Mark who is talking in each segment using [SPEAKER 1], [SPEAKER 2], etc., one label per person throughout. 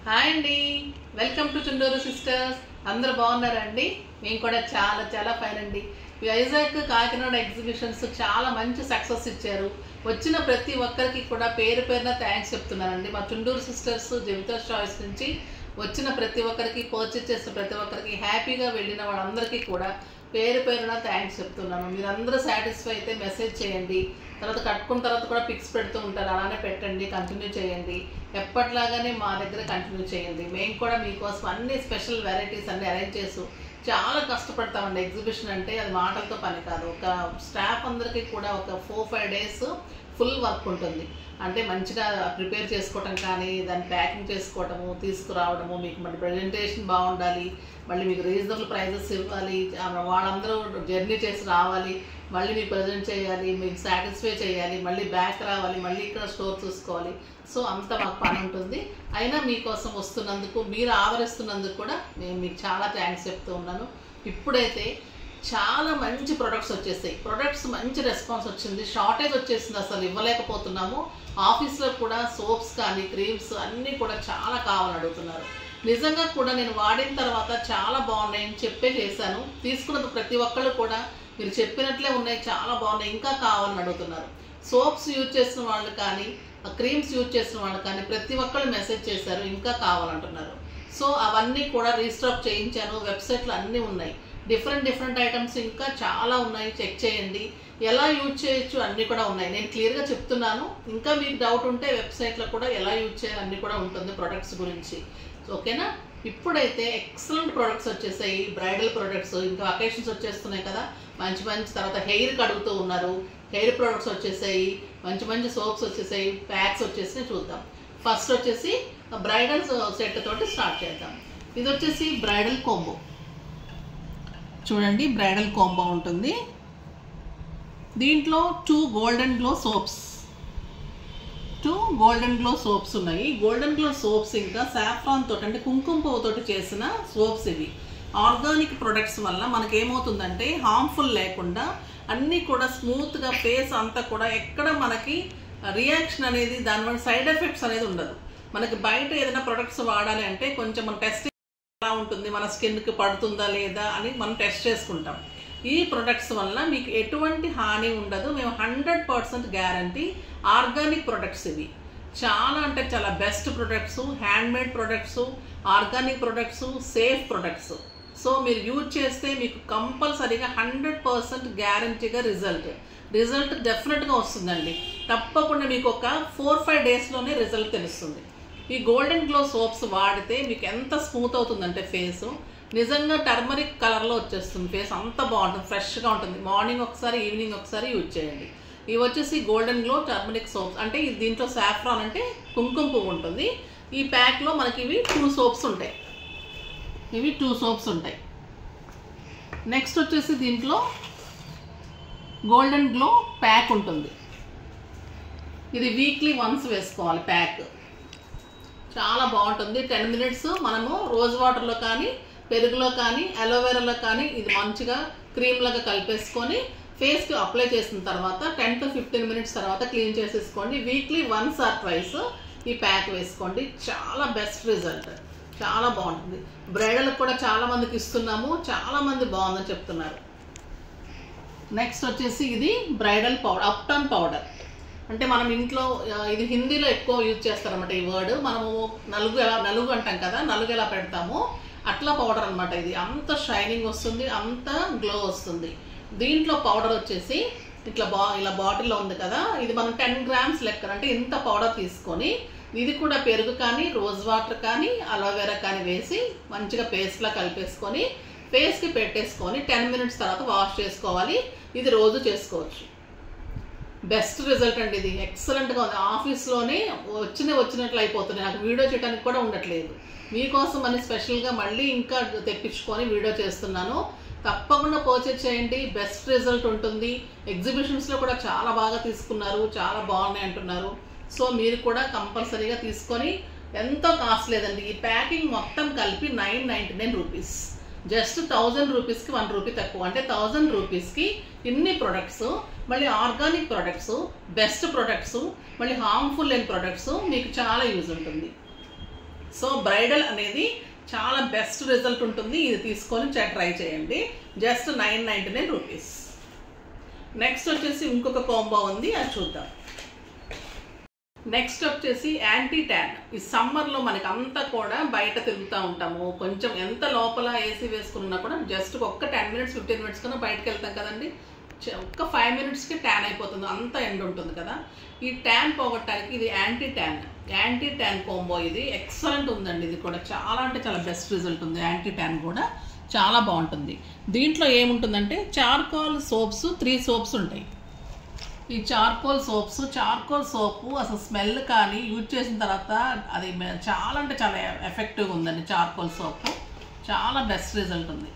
[SPEAKER 1] hi అండి welcome to Chunduru sisters అందరూ బాగున్నారా అండి మేము కూడా చాలా చాలా ఫైన్ అండి వైజాగ్ కాకినాడ ఎగ్జిబిషన్స్ చాలా మంచి సక్సెస్ ఇచ్చారు వచ్చిన ప్రతి ఒక్కరికి కూడా పేరు పేరున థ్యాంక్స్ చెప్తున్నానండి మా చుండూరు సిస్టర్స్ జీవిత చాయిస్ నుంచి వచ్చిన ప్రతి ఒక్కరికి పర్చేస్ చేసిన ప్రతి ఒక్కరికి హ్యాపీగా వెళ్ళిన వాళ్ళందరికీ కూడా పేరు పేరున థ్యాంక్స్ చెప్తున్నాను మీరందరూ సాటిస్ఫై అయితే మెసేజ్ చేయండి తర్వాత కట్టుకున్న తర్వాత కూడా పిక్స్ పెడుతూ ఉంటారు అలానే పెట్టండి కంటిన్యూ చేయండి ఎప్పటిలాగానే మా దగ్గర కంటిన్యూ చేయండి మేము కూడా మీకోసం అన్ని స్పెషల్ వెరైటీస్ అన్ని అరేంజ్ చేసు చాలా కష్టపడతామండి ఎగ్జిబిషన్ అంటే అది మాటలతో పని కాదు ఒక స్టాఫ్ అందరికీ కూడా ఒక four five days full work ఉంటుంది అంటే మంచిగా ప్రిపేర్ చేసుకోవటం కానీ దాన్ని ప్యాకింగ్ చేసుకోవటము తీసుకురావడము మీకు మళ్ళీ ప్రజెంటేషన్ బాగుండాలి మళ్ళీ మీకు రీజనబుల్ ప్రైజెస్ ఇవ్వాలి ఆ వాళ్ళందరూ జర్నీ చేసి రావాలి మళ్ళీ మీకు ప్రజెంట్ చేయాలి మీకు సాటిస్ఫై చేయాలి మళ్ళీ బ్యాక్ రావాలి మళ్ళీ ఇక్కడ స్టోర్ చూసుకోవాలి సో అంత మాకు పని ఉంటుంది అయినా మీకోసం వస్తున్నందుకు మీరు ఆవరిస్తున్నందుకు కూడా నేను మీకు చాలా థ్యాంక్స్ చెప్తూ ఉన్నాను ఇప్పుడైతే చాలా మంచి ప్రొడక్ట్స్ వచ్చేసాయి ప్రొడక్ట్స్ మంచి రెస్పాన్స్ వచ్చింది షార్టేజ్ వచ్చేసింది అసలు ఇవ్వలేకపోతున్నాము ఆఫీస్లో కూడా సోప్స్ కానీ క్రీమ్స్ అన్నీ కూడా చాలా కావాలని అడుగుతున్నారు నిజంగా కూడా నేను వాడిన తర్వాత చాలా బాగున్నాయని చెప్పే చేశాను తీసుకున్న ప్రతి ఒక్కళ్ళు కూడా మీరు చెప్పినట్లే ఉన్నాయి చాలా బాగున్నాయి ఇంకా కావాలని అడుగుతున్నారు సోప్స్ యూజ్ చేసిన వాళ్ళు కానీ క్రీమ్స్ యూజ్ చేసిన వాళ్ళు కానీ ప్రతి ఒక్కళ్ళు మెసేజ్ చేశారు ఇంకా కావాలంటున్నారు సో అవన్నీ కూడా రీస్టాక్ చేయించాను వెబ్సైట్లో అన్నీ ఉన్నాయి డిఫరెంట్ డిఫరెంట్ ఐటమ్స్ ఇంకా చాలా ఉన్నాయి చెక్ చేయండి ఎలా యూజ్ చేయొచ్చు అన్నీ కూడా ఉన్నాయి నేను క్లియర్గా చెప్తున్నాను ఇంకా మీకు డౌట్ ఉంటే వెబ్సైట్లో కూడా ఎలా యూజ్ చేయాలి అన్నీ కూడా ఉంటుంది ప్రొడక్ట్స్ గురించి ఓకేనా ఇప్పుడైతే ఎక్సలెంట్ ప్రొడక్ట్స్ వచ్చేసాయి బ్రైడల్ ప్రొడక్ట్స్ ఇంకా అకేషన్స్ వచ్చేస్తున్నాయి కదా మంచి మంచి తర్వాత హెయిర్ కడుగుతూ ఉన్నారు హెయిర్ ప్రొడక్ట్స్ వచ్చేసాయి మంచి మంచి సోప్స్ వచ్చేసాయి ప్యాక్స్ వచ్చేసి చూద్దాం ఫస్ట్ వచ్చేసి బ్రైడల్ సెట్ తోటి స్టార్ట్ చేద్దాం ఇది వచ్చేసి బ్రైడల్ కోంబో చూడండి బ్రైడల్ కోంబో ఉంటుంది దీంట్లో two golden glow soaps two golden glow soaps ఉన్నాయి గోల్డెన్ గ్లో సోప్స్ ఇంకా సాఫ్రాన్ తోటి అంటే కుంకుమ పువ్వు తోటి చేసిన సోప్స్ ఇవి ఆర్గానిక్ ప్రొడక్ట్స్ వల్ల మనకి ఏమవుతుందంటే హార్మ్ఫుల్ లేకుండా అన్నీ కూడా స్మూత్గా ఫేస్ అంతా కూడా ఎక్కడ మనకి రియాక్షన్ అనేది దానివల్ల సైడ్ ఎఫెక్ట్స్ అనేది ఉండదు మనకి బయట ఏదైనా ప్రొడక్ట్స్ వాడాలి అంటే కొంచెం మన టెస్ట్ ఎలా ఉంటుంది మన స్కిన్కి పడుతుందా లేదా అని మనం టెస్ట్ చేసుకుంటాం ఈ ప్రొడక్ట్స్ వల్ల మీకు ఎటువంటి హాని ఉండదు మేము hundred percent guarantee organic products ఇవి చాలా అంటే చాలా best products handmade products organic products safe products so మీరు యూజ్ చేస్తే మీకు కంపల్సరీగా హండ్రెడ్ పర్సెంట్ గ్యారంటీగా రిజల్ట్ రిజల్ట్ డెఫినెట్గా వస్తుందండి తప్పకుండా మీకు ఒక ఫోర్ ఫైవ్ డేస్లోనే రిజల్ట్ తెలుస్తుంది ఈ గోల్డెన్ గ్లో సోప్స్ వాడితే మీకు ఎంత స్మూత్ అవుతుందంటే ఫేస్ నిజంగా టర్మరిక్ కలర్లో వచ్చేస్తుంది ఫేస్ అంత బాగుంటుంది ఫ్రెష్గా ఉంటుంది మార్నింగ్ ఒకసారి ఈవినింగ్ ఒకసారి యూజ్ చేయండి ఇవి వచ్చేసి గోల్డెన్ గ్లో టర్మరిక్ సోప్స్ అంటే ఇది దీంట్లో సాఫ్రాన్ అంటే కుంకుమ పువ్వు ఉంటుంది ఈ ప్యాక్లో మనకి ఇవి టూ సోప్స్ ఉంటాయి ఇవి టూ సోప్స్ ఉంటాయి నెక్స్ట్ వచ్చేసి దీంట్లో గోల్డెన్ గ్లో ప్యాక్ ఉంటుంది ఇది వీక్లీ వన్స్ వేసుకోవాలి ప్యాక్ చాలా బాగుంటుంది టెన్ మినిట్స్ మనము రోజ్ వాటర్లో కానీ పెరుగులో కానీ అలోవెరాలో కానీ ఇది మంచిగా క్రీమ్ లాగా కలిపేసుకొని ఫేస్కి అప్లై చేసిన తర్వాత టెన్ టు ఫిఫ్టీన్ మినిట్స్ తర్వాత క్లీన్ చేసేసుకోండి వీక్లీ వన్స్ ఆర్ ట్వైస్ ఈ ప్యాక్ వేసుకోండి చాలా బెస్ట్ రిజల్ట్ చాలా బాగుంటుంది బ్రైడల్కి కూడా చాలా మందికి ఇస్తున్నాము చాలా మంది బాగుందని చెప్తున్నారు నెక్స్ట్ వచ్చేసి ఇది బ్రైడల్ పౌడర్ అప్టన్ పౌడర్ అంటే మనం ఇంట్లో ఇది హిందీలో ఎక్కువ యూజ్ చేస్తారన్నమాట ఈ వర్డ్ మనము నలుగు ఎలా నలుగు అంటాం కదా నలుగు ఎలా పెడతామో అట్లా పౌడర్ అనమాట ఇది అంత షైనింగ్ వస్తుంది అంత గ్లో వస్తుంది దీంట్లో పౌడర్ వచ్చేసి ఇట్లా బా ఇలా బాటిల్లో ఉంది కదా ఇది మనం టెన్ గ్రామ్స్ లెక్కన అంటే ఇంత పౌడర్ తీసుకొని ఇది కూడా పెరుగు కానీ రోజ్ వాటర్ కానీ అలోవెరా కానీ వేసి మంచిగా పేస్ట్లా కలిపేసుకొని ఫేస్కి పెట్టేసుకొని టెన్ మినిట్స్ తర్వాత వాష్ చేసుకోవాలి ఇది రోజు చేసుకోవచ్చు బెస్ట్ రిజల్ట్ అండి ఇది ఎక్సలెంట్గా ఉంది ఆఫీస్లోనే వచ్చిన వచ్చినట్లు అయిపోతుంది నాకు వీడియో చేయడానికి కూడా ఉండట్లేదు మీకోసం అని స్పెషల్గా మళ్ళీ ఇంకా తెప్పించుకొని వీడియో చేస్తున్నాను తప్పకుండా పర్చేజ్ చేయండి బెస్ట్ రిజల్ట్ ఉంటుంది ఎగ్జిబిషన్స్లో కూడా చాలా బాగా తీసుకున్నారు చాలా బాగున్నాయి అంటున్నారు సో మీరు కూడా కంపల్సరీగా తీసుకొని ఎంతో కాస్ట్ లేదండి ఈ ప్యాకింగ్ మొత్తం కలిపి nine ninety nine rupees just thousand రూపీస్కి వన్ రూపీ తక్కువ అంటే థౌజండ్ రూపీస్కి ఇన్ని ప్రొడక్ట్స్ మళ్ళీ ఆర్గానిక్ ప్రొడక్ట్స్ బెస్ట్ ప్రొడక్ట్స్ మళ్ళీ హార్మ్ఫుల్ లేని ప్రొడక్ట్స్ మీకు చాలా యూజ్ ఉంటుంది సో బ్రైడల్ అనేది చాలా బెస్ట్ రిజల్ట్ ఉంటుంది ఇది తీసుకొని ట్రై చేయండి just nine ninety nine rupees next వచ్చేసి ఇంకొక కాంబో ఉంది అది చూద్దాం నెక్స్ట్ వచ్చేసి యాంటీ ట్యాన్ ఈ సమ్మర్లో మనకి అంతా కూడా బయట తిరుగుతూ ఉంటాము కొంచెం ఎంత లోపల ఏసీ వేసుకున్నా కూడా జస్ట్ ఒక్క టెన్ మినిట్స్ ఫిఫ్టీన్ మినిట్స్ కన్నా బయటకు వెళ్తాం కదండి చ- ఒక్క ఫైవ్ మినిట్స్కి ట్యాన్ అయిపోతుంది అంత ఎండ్ ఉంటుంది కదా ఈ ట్యాన్ పోగొట్టడానికి ఇది anti tan anti tan combo ఇది ఎక్సలెంట్ ఉందండి ఇది కూడా చాలా అంటే చాలా బెస్ట్ రిజల్ట్ ఉంది యాంటీ ట్యాన్ కూడా చాలా బాగుంటుంది దీంట్లో ఏముంటుందంటే చార్కోల్ సోప్స్ త్రీ సోప్స్ ఉంటాయి ఈ చార్కోల్ సోప్స్ చార్కోల్ సోపు అసలు స్మెల్ కానీ యూజ్ చేసిన తర్వాత అది మే- చాలా అంటే చాలా ఎఫెక్టివ్గా ఉందండి చార్కోల్ సోపు చాలా బెస్ట్ రిజల్ట్ ఉంది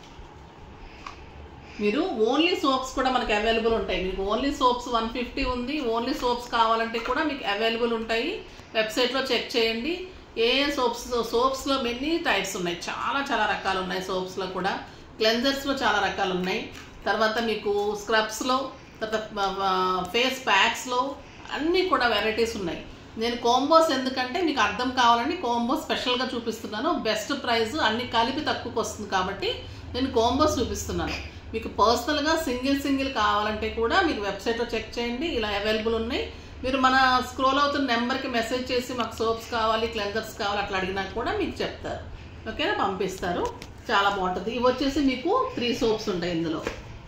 [SPEAKER 1] మీరు ఓన్లీ సోప్స్ కూడా మనకి అవైలబుల్ ఉంటాయి మీకు ఓన్లీ సోప్స్ వన్ ఫిఫ్టీ ఉంది ఓన్లీ సోప్స్ కావాలంటే కూడా మీకు అవైలబుల్ ఉంటాయి వెబ్సైట్లో చెక్ చేయండి ఏ ఏ సోప్స్ సోప్స్లో మెనీ టైప్స్ ఉన్నాయి చాలా చాలా రకాలు ఉన్నాయి సోప్స్లో కూడా క్లెన్జర్స్లో చాలా రకాలు ఉన్నాయి తర్వాత మీకు స్క్రబ్స్లో తర్వాత ఫేస్ ప్యాక్స్లో అన్నీ కూడా వెరైటీస్ ఉన్నాయి నేను కోంబోస్ ఎందుకంటే మీకు అర్థం కావాలని కోంబో స్పెషల్గా చూపిస్తున్నాను బెస్ట్ ప్రైస్ అన్ని కలిపి తక్కువకి వస్తుంది కాబట్టి నేను కోంబోస్ చూపిస్తున్నాను మీకు పర్సనల్గా సింగిల్ సింగిల్ కావాలంటే కూడా మీకు వెబ్సైట్లో చెక్ చేయండి ఇలా అవైలబుల్ ఉన్నాయి మీరు మన స్క్రోల్ అవుతున్న నెంబర్కి మెసేజ్ చేసి మాకు సోప్స్ కావాలి క్లెన్జర్స్ కావాలి అట్లా అడిగినా కూడా మీకు చెప్తారు ఓకేనా పంపిస్తారు చాలా బాగుంటుంది ఇవి వచ్చేసి మీకు త్రీ సోప్స్ ఉంటాయి ఇందులో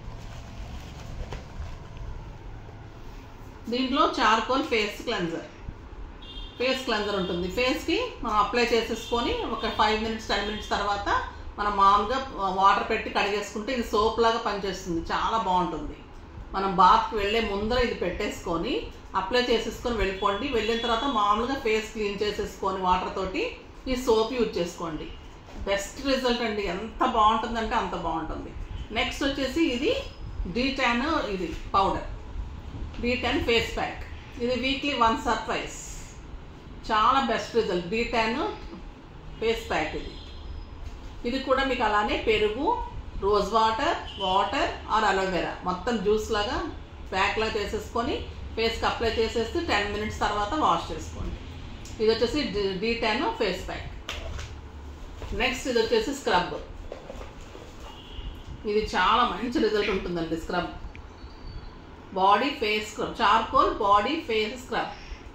[SPEAKER 1] దీంట్లో charcoal face cleanser face cleanser ఉంటుంది ఫేస్కి మనం అప్లై చేసేసుకొని ఒక ఫైవ్ మినిట్స్ టెన్ మినిట్స్ తర్వాత మనం మామూలుగా వాటర్ పెట్టి కడిగేసుకుంటే ఇది సోప్ లాగా పనిచేస్తుంది చాలా బాగుంటుంది మనం బాత్కి వెళ్ళే ముందర ఇది పెట్టేసుకొని అప్లై చేసేసుకొని వెళ్ళిపోండి వెళ్ళిన తర్వాత మామూలుగా ఫేస్ క్లీన్ చేసేసుకొని వాటర్ తోటి ఈ సోప్ యూజ్ చేసుకోండి బెస్ట్ రిజల్ట్ అండి ఎంత బాగుంటుందంటే అంత బాగుంటుంది నెక్స్ట్ వచ్చేసి ఇది డీటాన్ ఇది పౌడర్ డీటాన్ ఫేస్ ప్యాక్ ఇది వీక్లీ వన్స్ ఆర్ ట్వైస్ చాలా best result detan face pack ఇది ఇది కూడా మీకు అలానే పెరుగు rose water water or aloe vera మొత్తం జ్యూస్ లాగా ప్యాక్ లాగా చేసేసుకొని ఫేస్కి అప్లై చేసేసి టెన్ మినిట్స్ తర్వాత వాష్ చేసుకోండి ఇది వచ్చేసి detan face pack next ఇది వచ్చేసి స్క్రబ్ ఇది చాలా మంచి రిజల్ట్ ఉంటుందండి scrub body face scrub charcoal body face scrub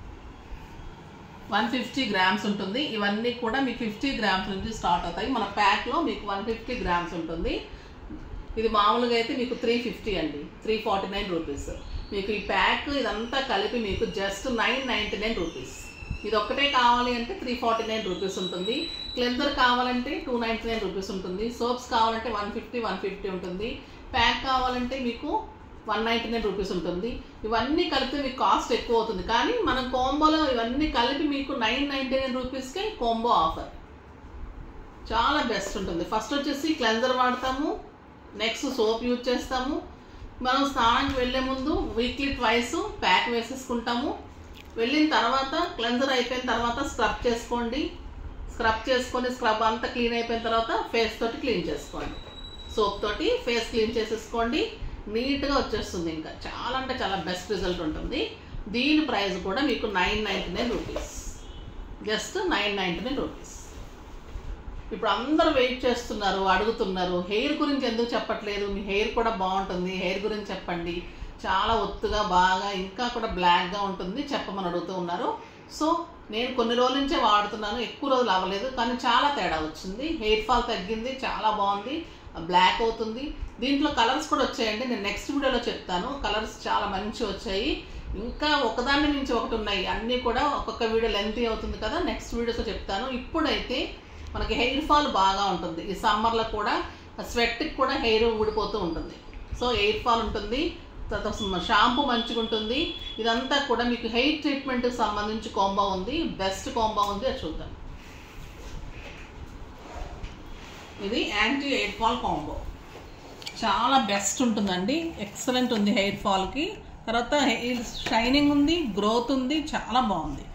[SPEAKER 1] one fifty grams ఉంటుంది ఇవన్నీ కూడా మీకు ఫిఫ్టీ గ్రామ్స్ నుంచి స్టార్ట్ అవుతాయి మన ప్యాక్లో మీకు వన్ ఫిఫ్టీ గ్రామ్స్ ఉంటుంది ఇది మామూలుగా అయితే మీకు త్రీ ఫిఫ్టీ అండి త్రీ ఫార్టీ నైన్ రూపీస్ మీకు ఈ ప్యాక్ ఇదంతా కలిపి మీకు just nine ninety nine rupees ఇది ఒక్కటే కావాలి అంటే త్రీ ఫార్టీ నైన్ రూపీస్ ఉంటుంది క్లెన్జర్ కావాలంటే టూ నైంటీ నైన్ రూపీస్ ఉంటుంది సోప్స్ కావాలంటే వన్ ఫిఫ్టీ వన్ ఫిఫ్టీ ఉంటుంది ప్యాక్ కావాలంటే మీకు వన్ నైంటీ నైన్ రూపీస్ ఉంటుంది ఇవన్నీ కలిపితే మీకు కాస్ట్ ఎక్కువ అవుతుంది కానీ మనం కోంబోలో ఇవన్నీ కలిపి మీకు నైన్ నైంటీ నైన్ రూపీస్కే కోంబో ఆఫర్ చాలా బెస్ట్ ఉంటుంది ఫస్ట్ వచ్చేసి క్లెన్జర్ వాడతాము నెక్స్ట్ సోప్ యూజ్ చేస్తాము మనం స్నానానికి వెళ్ళే ముందు వీక్లీ ట్వైస్ ప్యాక్ వేసేసుకుంటాము వెళ్ళిన తర్వాత క్లెన్జర్ అయిపోయిన తర్వాత స్క్రబ్ చేసుకోండి స్క్రబ్ చేసుకొని స్క్రబ్ అంతా క్లీన్ అయిపోయిన తర్వాత ఫేస్ తోటి క్లీన్ చేసుకోండి సోప్ తోటి ఫేస్ క్లీన్ చేసేసుకోండి నీట్గా వచ్చేస్తుంది ఇంకా చాలా అంటే చాలా బెస్ట్ రిజల్ట్ ఉంటుంది దీని ప్రైస్ కూడా మీకు nine ninety nine rupees just nine ninety nine rupees ఇప్పుడు అందరూ వెయిట్ చేస్తున్నారు అడుగుతున్నారు హెయిర్ గురించి ఎందుకు చెప్పట్లేదు మీ హెయిర్ కూడా బాగుంటుంది హెయిర్ గురించి చెప్పండి చాలా ఒత్తుగా బాగా ఇంకా కూడా బ్లాక్గా ఉంటుంది చెప్పమని అడుగుతూ ఉన్నారు సో నేను కొన్ని రోజుల నుంచే వాడుతున్నాను ఎక్కువ రోజులు అవ్వలేదు కానీ చాలా తేడా వచ్చింది హెయిర్ ఫాల్ తగ్గింది చాలా బాగుంది బ్లాక్ అవుతుంది దీంట్లో కలర్స్ కూడా వచ్చాయండి నేను నెక్స్ట్ వీడియోలో చెప్తాను కలర్స్ చాలా మంచి వచ్చాయి ఇంకా ఒకదాని నుంచి ఒకటి ఉన్నాయి అన్నీ కూడా ఒక్కొక్క వీడియో లెంతీ అవుతుంది కదా నెక్స్ట్ వీడియోస్లో చెప్తాను ఇప్పుడైతే మనకి హెయిర్ ఫాల్ బాగా ఉంటుంది ఈ సమ్మర్లో కూడా స్వెట్కి కూడా హెయిర్ ఊడిపోతూ ఉంటుంది సో హెయిర్ ఫాల్ ఉంటుంది తర్వాత షాంపూ మంచిగా ఉంటుంది ఇదంతా కూడా మీకు హెయిర్ ట్రీట్మెంట్కి సంబంధించి కోంబో ఉంది బెస్ట్ కోంబో ఉంది అది చూద్దాం ఇది యాంటీ హెయిర్ ఫాల్ కాంబో చాలా బెస్ట్ ఉంటుందండి ఎక్సలెంట్ ఉంది హెయిర్ ఫాల్కి తర్వాత హెయిర్ షైనింగ్ ఉంది గ్రోత్ ఉంది చాలా బాగుంది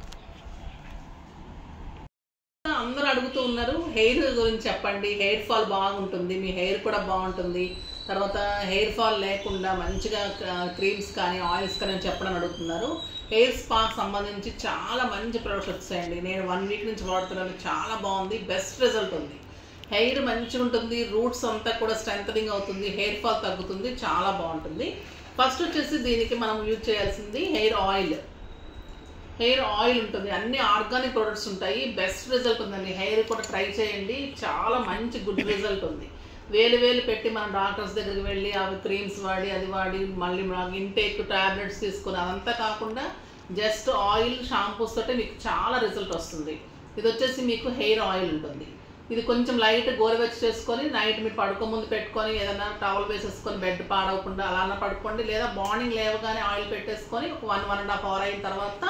[SPEAKER 1] అందరూ అడుగుతూ ఉన్నారు హెయిర్ గురించి చెప్పండి హెయిర్ ఫాల్ బాగుంటుంది మీ హెయిర్ కూడా బాగుంటుంది తర్వాత హెయిర్ ఫాల్ లేకుండా మంచిగా క్రీమ్స్ కానీ ఆయిల్స్ కానీ చెప్పడం అడుగుతున్నారు హెయిర్ స్పాకి సంబంధించి చాలా మంచి ప్రొడక్ట్స్ వచ్చాయండి నేను వన్ వీక్ నుంచి వాడుతున్నాను చాలా బాగుంది బెస్ట్ రిజల్ట్ ఉంది హెయిర్ మంచిగా ఉంటుంది రూట్స్ అంతా కూడా స్ట్రెంథనింగ్ అవుతుంది హెయిర్ ఫాల్ తగ్గుతుంది చాలా బాగుంటుంది ఫస్ట్ వచ్చేసి దీనికి మనం యూజ్ చేయాల్సింది హెయిర్ ఆయిల్ హెయిర్ ఆయిల్ ఉంటుంది అన్ని ఆర్గానిక్ ప్రొడక్ట్స్ ఉంటాయి బెస్ట్ రిజల్ట్ ఉందండి హెయిర్ కూడా ట్రై చేయండి చాలా మంచి గుడ్ రిజల్ట్ ఉంది వేలు వేలు పెట్టి మనం డాక్టర్స్ దగ్గరికి వెళ్ళి అవి క్రీమ్స్ వాడి అది వాడి మళ్ళీ మనకి ఇంటేక్ టాబ్లెట్స్ తీసుకొని అదంతా కాకుండా జస్ట్ ఆయిల్ షాంపూస్ తోటి మీకు చాలా రిజల్ట్ వస్తుంది ఇది వచ్చేసి మీకు హెయిర్ ఆయిల్ ఉంటుంది ఇది కొంచెం లైట్ గోరువెచ్చ చేసుకొని నైట్ మీరు పడుకో ముందు పెట్టుకొని ఏదైనా టవల్ వేసేసుకొని బెడ్ పాడవకుండా అలానే పడుకోండి లేదా మార్నింగ్ లేవగానే ఆయిల్ పెట్టేసుకొని ఒక one one and half hour అయిన తర్వాత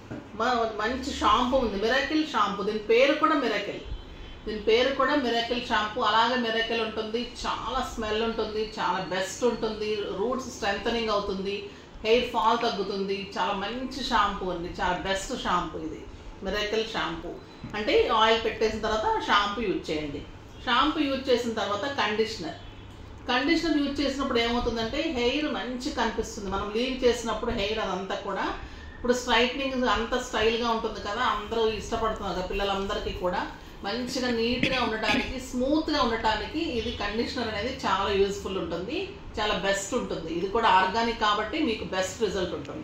[SPEAKER 1] మ- మంచి షాంపూ ఉంది మిరకిల్ షాంపూ దీని పేరు కూడా మిరకిల్ దీని పేరు కూడా మిరకిల్ షాంపూ అలాగే మిరకిల్ ఉంటుంది చాలా స్మెల్ ఉంటుంది చాలా బెస్ట్ ఉంటుంది రూట్స్ స్ట్రెంథనింగ్ అవుతుంది హెయిర్ ఫాల్ తగ్గుతుంది చాలా మంచి షాంపూ అండి చాలా బెస్ట్ షాంపూ ఇది మిరకిల్ షాంపూ అంటే ఆయిల్ పెట్టేసిన తర్వాత షాంపూ యూజ్ చేయండి షాంపూ యూజ్ చేసిన తర్వాత కండిషనర్ కండిషనర్ యూజ్ చేసినప్పుడు ఏమవుతుందంటే హెయిర్ మంచి కనిపిస్తుంది మనం లీవ్ చేసినప్పుడు హెయిర్ అదంతా కూడా ఇప్పుడు స్ట్రైట్నింగ్ అంత స్టైల్గా ఉంటుంది కదా అందరూ ఇష్టపడుతున్నారు కదా పిల్లలందరికీ కూడా మంచిగా నీట్గా ఉండటానికి స్మూత్గా ఉండటానికి ఇది కండిషనర్ అనేది చాలా యూస్ఫుల్ ఉంటుంది చాలా బెస్ట్ ఉంటుంది ఇది కూడా ఆర్గానిక్ కాబట్టి మీకు బెస్ట్ రిజల్ట్ ఉంటుంది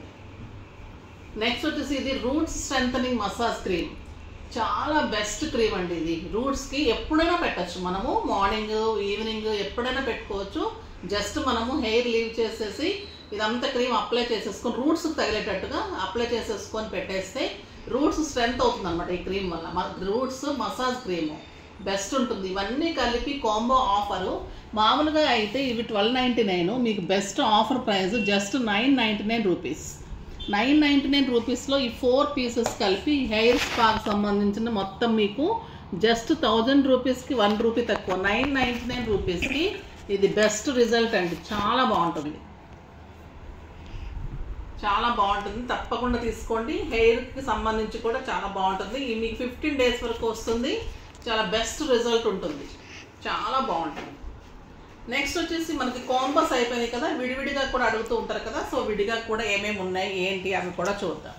[SPEAKER 1] నెక్స్ట్ వచ్చేసి ఇది రూట్స్ స్ట్రెంథనింగ్ మసాజ్ క్రీమ్ చాలా బెస్ట్ క్రీమ్ అండి ఇది రూట్స్కి ఎప్పుడైనా పెట్టచ్చు మనము మార్నింగ్ ఈవినింగ్ ఎప్పుడైనా పెట్టుకోవచ్చు జస్ట్ మనము హెయిర్ లీవ్ చేసేసి ఇదంతా క్రీమ్ అప్లై చేసేసుకొని రూట్స్కి తగిలేటట్టుగా అప్లై చేసేసుకొని పెట్టేస్తే రూట్స్ స్ట్రెంత్ అవుతుంది అనమాట ఈ క్రీమ్ వల్ల మన రూట్స్ మసాజ్ క్రీమ్ బెస్ట్ ఉంటుంది ఇవన్నీ కలిపి కాంబో ఆఫరు మామూలుగా అయితే ఇవి ట్వెల్వ్ నైంటీ నైన్ మీకు best offer price just nine ninety nine rupees nine ninety nine రూపీస్లో ఈ ఫోర్ పీసెస్ కలిపి హెయిర్ స్పాకి సంబంధించిన మొత్తం మీకు జస్ట్ థౌజండ్ రూపీస్కి వన్ రూపీ తక్కువ నైన్ నైంటీ నైన్ రూపీస్కి ఇది బెస్ట్ రిజల్ట్ అండి చాలా బాగుంటుంది చాలా బాగుంటుంది తప్పకుండా తీసుకోండి హెయిర్కి సంబంధించి కూడా చాలా బాగుంటుంది ఇది మీకు ఫిఫ్టీన్ డేస్ వరకు వస్తుంది చాలా బెస్ట్ రిజల్ట్ ఉంటుంది చాలా బాగుంటుంది నెక్స్ట్ వచ్చేసి మనకి కాంబస్ అయిపోయినాయి కదా విడివిడిగా కూడా అడుగుతూ ఉంటారు కదా సో విడిగా కూడా ఏమేమి ఉన్నాయి ఏంటి అవి కూడా చూద్దాం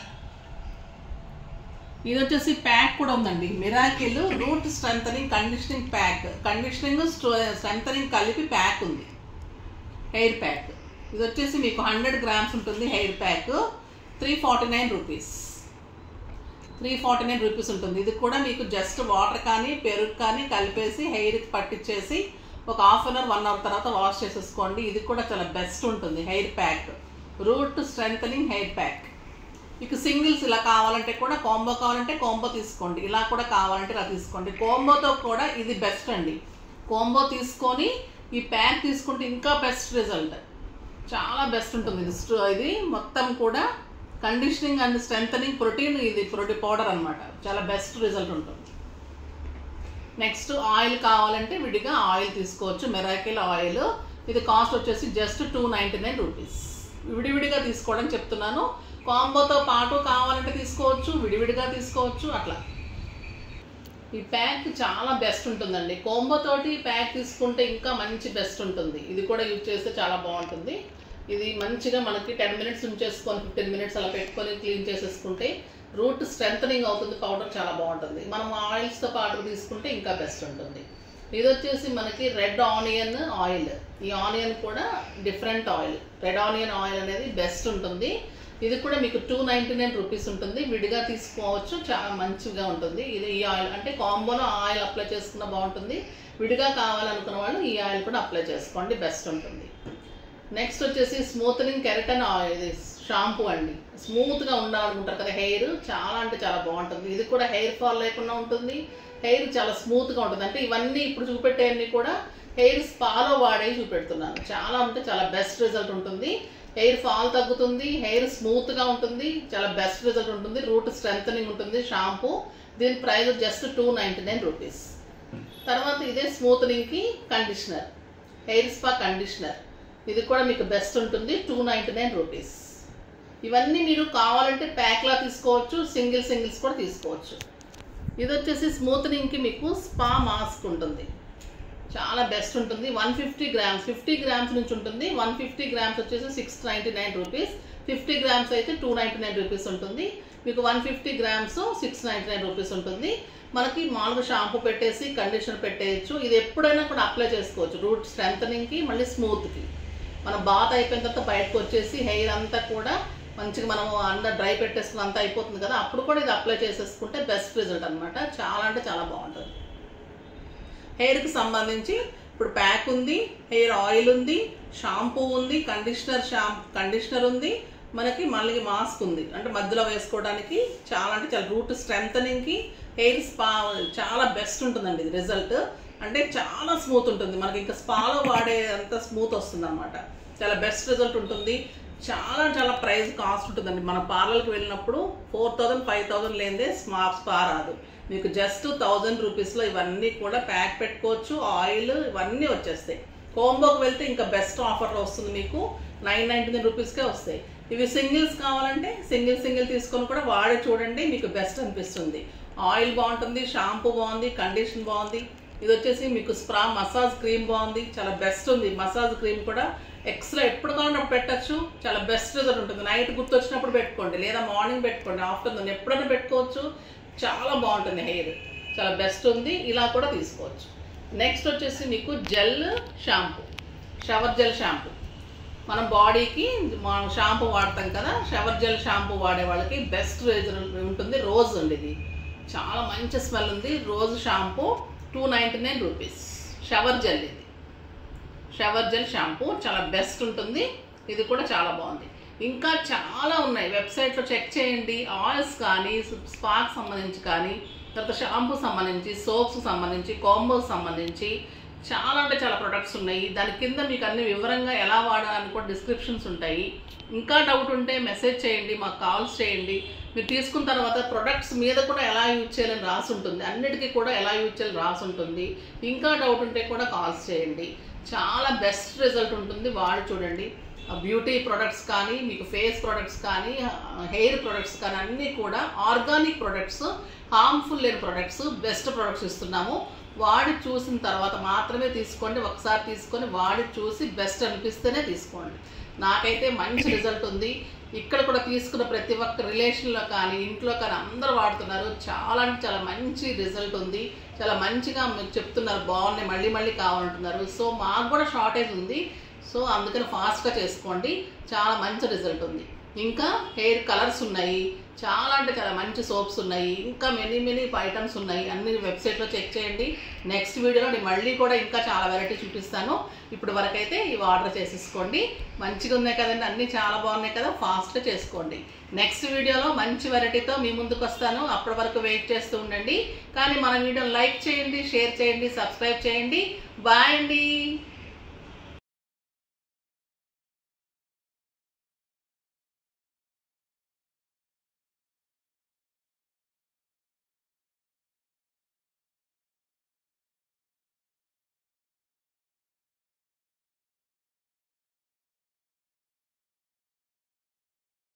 [SPEAKER 1] ఇది వచ్చేసి ప్యాక్ కూడా ఉందండి miracle root strengthening conditioning pack conditioning strengthening కలిపి ప్యాక్ ఉంది హెయిర్ ప్యాక్ ఇది వచ్చేసి మీకు హండ్రెడ్ గ్రామ్స్ ఉంటుంది hair pack three forty nine rupees three forty nine rupees ఉంటుంది ఇది కూడా మీకు జస్ట్ వాటర్ కానీ పెరుగు కానీ కలిపేసి హెయిర్కి పట్టించేసి ఒక half an hour one hour తర్వాత వాష్ చేసేసుకోండి ఇది కూడా చాలా బెస్ట్ ఉంటుంది hair pack root strengthening hair pack మీకు సింగిల్స్ ఇలా కావాలంటే కూడా కాంబో కావాలంటే కాంబో తీసుకోండి ఇలా కూడా కావాలంటే ఇలా తీసుకోండి కాంబోతో కూడా ఇది బెస్ట్ అండి కాంబో తీసుకొని ఈ ప్యాక్ తీసుకుంటే ఇంకా బెస్ట్ రిజల్ట్ చాలా బెస్ట్ ఉంటుంది ఇది స్ట్రో- ఇది మొత్తం కూడా కండిషనింగ్ అండ్ స్ట్రెంథనింగ్ ప్రోటీన్ ఇది ప్రోటీన్ పౌడర్ అన్నమాట చాలా బెస్ట్ రిజల్ట్ ఉంటుంది నెక్స్ట్ ఆయిల్ కావాలంటే విడిగా ఆయిల్ తీసుకోవచ్చు మెరాకిల్ ఆయిల్ ఇది కాస్ట్ వచ్చేసి just two ninety nine rupees విడివిడిగా తీసుకోవడం చెప్తున్నాను కాంబోతో పాటు కావాలంటే తీసుకోవచ్చు విడివిడిగా తీసుకోవచ్చు అట్లా ఈ ప్యాక్ చాలా బెస్ట్ ఉంటుందండి కోంబో తోటి ప్యాక్ తీసుకుంటే ఇంకా మంచి బెస్ట్ ఉంటుంది ఇది కూడా యూజ్ చేస్తే చాలా బాగుంటుంది ఇది మంచిగా మనకి టెన్ మినిట్స్ ఉంచేసుకొని ఫిఫ్టీన్ మినిట్స్ అలా పెట్టుకొని క్లీన్ చేసేసుకుంటే రూట్ స్ట్రెంథనింగ్ అవుతుంది పౌడర్ చాలా బాగుంటుంది మనం ఆయిల్స్తో పాటు తీసుకుంటే ఇంకా బెస్ట్ ఉంటుంది ఇది వచ్చేసి మనకి రెడ్ ఆనియన్ ఆయిల్ ఈ ఆనియన్ కూడా different oil red onion oil అనేది బెస్ట్ ఉంటుంది ఇది కూడా మీకు టూ నైంటీ నైన్ రూపీస్ ఉంటుంది విడిగా తీసుకోవచ్చు చాలా మంచిగా ఉంటుంది ఇది ఈ ఆయిల్ అంటే కాంబోలో ఆయిల్ అప్లై చేసుకున్న బాగుంటుంది విడిగా కావాలనుకున్న వాళ్ళు ఈ ఆయిల్ కూడా అప్లై చేసుకోండి బెస్ట్ ఉంటుంది నెక్స్ట్ వచ్చేసి స్మూత్నింగ్ కెరటన్ ఆయిల్ ఇది షాంపూ అండి స్మూత్గా ఉండాలనుకుంటారు కదా హెయిర్ చాలా అంటే చాలా బాగుంటుంది ఇది కూడా హెయిర్ ఫాల్ లేకుండా ఉంటుంది హెయిర్ చాలా స్మూత్గా ఉంటుంది అంటే ఇవన్నీ ఇప్పుడు చూపెట్టేవన్నీ కూడా హెయిర్ స్పాలో వాడే చూపెడుతున్నాను చాలా అంటే చాలా బెస్ట్ రిజల్ట్ ఉంటుంది హెయిర్ ఫాల్ తగ్గుతుంది హెయిర్ స్మూత్గా ఉంటుంది చాలా బెస్ట్ రిజల్ట్ ఉంటుంది రూట్ స్ట్రెంథనింగ్ ఉంటుంది షాంపూ దీని price just two ninety nine rupees తర్వాత ఇదే స్మూత్నింగ్కి కండిషనర్ హెయిర్ స్పా కండిషనర్ ఇది కూడా మీకు బెస్ట్ ఉంటుంది టూ నైంటీ నైన్ రూపీస్ ఇవన్నీ మీరు కావాలంటే ప్యాక్లా తీసుకోవచ్చు సింగిల్ సింగిల్స్ కూడా తీసుకోవచ్చు ఇది వచ్చేసి స్మూత్నింగ్కి మీకు స్పా మాస్క్ ఉంటుంది చాలా బెస్ట్ ఉంటుంది one fifty grams fifty grams నుంచి ఉంటుంది వన్ ఫిఫ్టీ గ్రామ్స్ వచ్చేసి six ninety nine rupees fifty grams అయితే టూ నైంటీ నైన్ రూపీస్ ఉంటుంది మీకు one fifty grams six ninety nine rupees ఉంటుంది మనకి మామూలుగా షాంపూ పెట్టేసి కండిషనర్ పెట్టేయచ్చు ఇది ఎప్పుడైనా కూడా అప్లై చేసుకోవచ్చు రూట్ స్ట్రెంథనింగ్కి మళ్ళీ స్మూత్కి మనం బాత్ అయిపోయిన తర్వాత బయటకు వచ్చేసి హెయిర్ అంతా కూడా మంచిగా మనం అంతా డ్రై పెట్టేసుకుని అంతా అయిపోతుంది కదా అప్పుడు కూడా ఇది అప్లై చేసేసుకుంటే బెస్ట్ రిజల్ట్ అనమాట చాలా అంటే చాలా బాగుంటుంది హెయిర్కి సంబంధించి ఇప్పుడు ప్యాక్ ఉంది హెయిర్ ఆయిల్ ఉంది షాంపూ ఉంది కండిషనర్ షాంపూ కండిషనర్ ఉంది మనకి మళ్ళీ మాస్క్ ఉంది అంటే మధ్యలో వేసుకోవడానికి చాలా అంటే చాలా రూట్ స్ట్రెంథనింగ్కి హెయిర్ స్పా చాలా బెస్ట్ ఉంటుందండి ఇది రిజల్ట్ అంటే చాలా స్మూత్ ఉంటుంది మనకి ఇంకా స్పాలో వాడే అంత స్మూత్ వస్తుంది అనమాట చాలా బెస్ట్ రిజల్ట్ ఉంటుంది చాలా చాలా ప్రైస్ కాస్ట్ ఉంటుందండి మన పార్లర్కి వెళ్ళినప్పుడు ఫోర్ థౌజండ్ ఫైవ్ థౌజండ్ లేనిదే స్మా స్పా రాదు మీకు జస్ట్ థౌజండ్ రూపీస్లో ఇవన్నీ కూడా ప్యాక్ పెట్టుకోవచ్చు ఆయిల్ ఇవన్నీ వచ్చేస్తాయి కోంబోకి వెళ్తే ఇంకా బెస్ట్ ఆఫర్లో వస్తుంది మీకు నైన్ నైంటీ నైన్ రూపీస్కే వస్తాయి ఇవి సింగిల్స్ కావాలంటే సింగిల్ సింగిల్ తీసుకొని కూడా వాడి చూడండి మీకు బెస్ట్ అనిపిస్తుంది ఆయిల్ బాగుంటుంది షాంపూ బాగుంది కండిషన్ బాగుంది ఇది వచ్చేసి మీకు స్ప్రా మసాజ్ క్రీమ్ బాగుంది చాలా బెస్ట్ ఉంది మసాజ్ క్రీమ్ కూడా ఎక్స్ట్రా ఎప్పుడు కావాలంటే అప్పుడు పెట్టచ్చు చాలా బెస్ట్ రిజల్ట్ ఉంటుంది నైట్ గుర్తొచ్చినప్పుడు పెట్టుకోండి లేదా మార్నింగ్ పెట్టుకోండి ఆఫ్టర్నూన్ ఎప్పుడైనా పెట్టుకోవచ్చు చాలా బాగుంటుంది హెయిర్ చాలా బెస్ట్ ఉంది ఇలా కూడా తీసుకోవచ్చు నెక్స్ట్ వచ్చేసి మీకు gel shampoo shower gel shampoo మనం బాడీకి మనం షాంపూ వాడతాం కదా షవర్ జెల్ షాంపూ వాడే వాళ్ళకి బెస్ట్ రిజల్ట్ ఉంటుంది రోజ్ ఉంది ఇది చాలా మంచి స్మెల్ ఉంది rose shampoo two ninety nine rupees shower gel ఇది షవర్ జెల్ షాంపూ చాలా బెస్ట్ ఉంటుంది ఇది కూడా చాలా బాగుంది ఇంకా చాలా ఉన్నాయి వెబ్సైట్లో చెక్ చేయండి ఆయిల్స్ కానీ స్పాక్ సంబంధించి కానీ తర్వాత షాంపూ సంబంధించి సోప్స్ సంబంధించి కాంబోస్ సంబంధించి చాలా అంటే చాలా ప్రొడక్ట్స్ ఉన్నాయి దాని కింద మీకు అన్ని వివరంగా ఎలా వాడాలని కూడా డిస్క్రిప్షన్స్ ఉంటాయి ఇంకా డౌట్ ఉంటే మెసేజ్ చేయండి మాకు కాల్స్ చేయండి మీరు తీసుకున్న తర్వాత ప్రొడక్ట్స్ మీద కూడా ఎలా యూజ్ చేయాలని రాసి ఉంటుంది అన్నిటికీ కూడా ఎలా యూజ్ చేయాలని రాసి ఉంటుంది ఇంకా డౌట్ ఉంటే కూడా కాల్స్ చేయండి చాలా బెస్ట్ రిజల్ట్ ఉంటుంది వాడి చూడండి బ్యూటీ ప్రొడక్ట్స్ కానీ మీకు ఫేస్ ప్రొడక్ట్స్ కానీ హెయిర్ ప్రొడక్ట్స్ కానీ అన్నీ కూడా ఆర్గానిక్ ప్రొడక్ట్స్ హార్మ్ఫుల్ లేని ప్రొడక్ట్స్ బెస్ట్ ప్రొడక్ట్స్ ఇస్తున్నాము వాడి చూసిన తర్వాత మాత్రమే తీసుకోండి ఒకసారి తీసుకొని వాడి చూసి బెస్ట్ అనిపిస్తేనే తీసుకోండి నాకైతే మంచి రిజల్ట్ ఉంది ఇక్కడ కూడా తీసుకున్న ప్రతి ఒక్క రిలేషన్లో కానీ ఇంట్లో కానీ అందరూ వాడుతున్నారు చాలా అంటే చాలా మంచి రిజల్ట్ ఉంది చాలా మంచిగా మీరు చెప్తున్నారు బాగున్నాయి మళ్ళీ మళ్ళీ కావాలంటున్నారు సో మాకు కూడా షార్టేజ్ ఉంది సో అందుకని ఫాస్ట్గా చేసుకోండి చాలా మంచి రిజల్ట్ ఉంది ఇంకా హెయిర్ కలర్స్ ఉన్నాయి చాలా అంటే చాలా మంచి సోప్స్ ఉన్నాయి ఇంకా మెనీ మెనీ ఐటమ్స్ ఉన్నాయి అన్ని వెబ్సైట్లో చెక్ చేయండి నెక్స్ట్ వీడియోలో నేను మళ్ళీ కూడా ఇంకా చాలా వెరైటీ చూపిస్తాను ఇప్పుడు వరకైతే ఇవి ఆర్డర్ చేసేసుకోండి మంచిగా ఉన్నాయి కదండి అన్నీ చాలా బాగున్నాయి కదా ఫాస్ట్గా చేసుకోండి నెక్స్ట్ వీడియోలో మంచి వెరైటీతో మీ ముందుకు వస్తాను అప్పటి వరకు వెయిట్ చేస్తూ ఉండండి కానీ మన వీడియోని లైక్ చేయండి షేర్ చేయండి సబ్స్క్రైబ్ చేయండి బాయ్ అండి